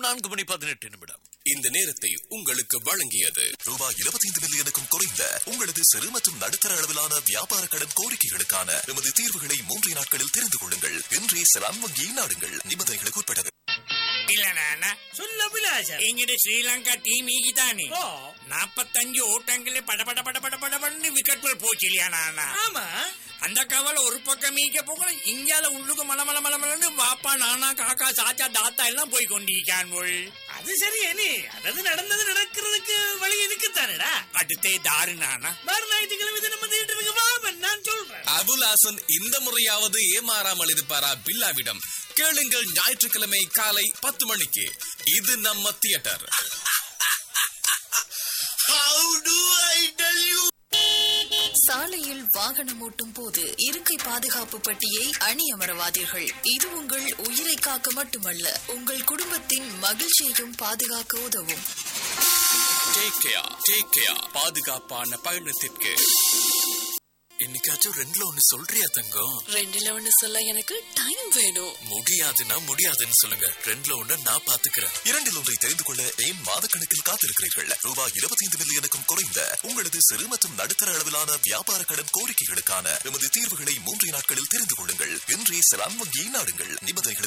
நான்கு மணி பதினெட்டு நிமிடம் இந்த நேரத்தை உங்களுக்கு வழங்கியது ரூபாய் 25 மில்லியனுக்கும் குறைந்த உங்களது சிறு மற்றும் நடுத்தர அளவிலான வியாபார கடன் கோரிக்கைகளுக்கான எமது தீர்வுகளை மூன்று நாட்களில் தெரிந்து கொள்ளுங்கள் இன்றே செலான் வங்கியை நாடுங்கள் நிபந்தனைகளுக்கு உட்பட்டது இல்ல நானா சொல்ல அபிலாஷா எங்கிட்ட ஸ்ரீலங்கா டீம் ஈகிதானே ஓ நாப்பத்தஞ்சு ஓட்டங்களே பட பட பட பட பட பண்ணி விக்கெட்கள் போச்சு இல்லையா நானா ஆமா அந்த கவலை ஒரு பக்கம் மீக்க போகல இங்கால உள்ளுக்கு மல மல மல மலன்னு வாப்பா நானா காக்கா சாச்சா தாத்தா எல்லாம் போய் கொண்டிருக்கான் போல் அது சரி அனி அதாவது நடந்தது நடக்கிறதுக்கு வழி இருக்குத்தானடா அடுத்தே தாரு நானா மறு ஞாயிற்றுக்கிழமை இதை நம்ம தேட்டருக்கு வா நான் சொல்றேன் அபுலாசன் இந்த முறையாவது ஏமாறாமல் இருப்பாரா பில்லாவிடம் கேளுங்கள் ஞாயிற்றுக்கிழமை காலை பத்து மணிக்கு இது நம்ம தியேட்டர் சாலையில் வாகனம் ஓட்டும் போது இருக்கை பாதுகாப்பு பட்டியை அணியமரவாதீர்கள் இது உங்கள் உயிரை காக்க மட்டுமல்ல உங்கள் குடும்பத்தின் மகிழ்ச்சியையும் பாதுகாக்க உதவும் டேக் கேர் டேக் கேர் பாதுகாப்பான பயணத்திற்கு இன்னைக்காச்சும் ரெண்டுல ஒண்ணு சொல்றியா தங்கம் ரெண்டுல ஒண்ணு சொல்ல எனக்கு டைம் வேணும் முடியாதுன்னா முடியாதுன்னு சொல்லுங்க ரெண்டுல ஒண்ணு நான் பாத்துக்கிறேன் இரண்டில் ஒன்றை தெரிந்து கொள்ள ஏன் மாதக்கணக்கில் காத்திருக்கிறீர்கள் ரூபாய் 25 மில்லியனுக்கும் குறைந்த உங்களது சிறு மற்றும் நடுத்தர அளவிலான வியாபார கடன் கோரிக்கைகளுக்கான எமது தீர்வுகளை மூன்று நாட்களில் தெரிந்து கொள்ளுங்கள் இன்றே செலான் வங்கியை நாடுங்கள் நிபந்தனைகளுக்கு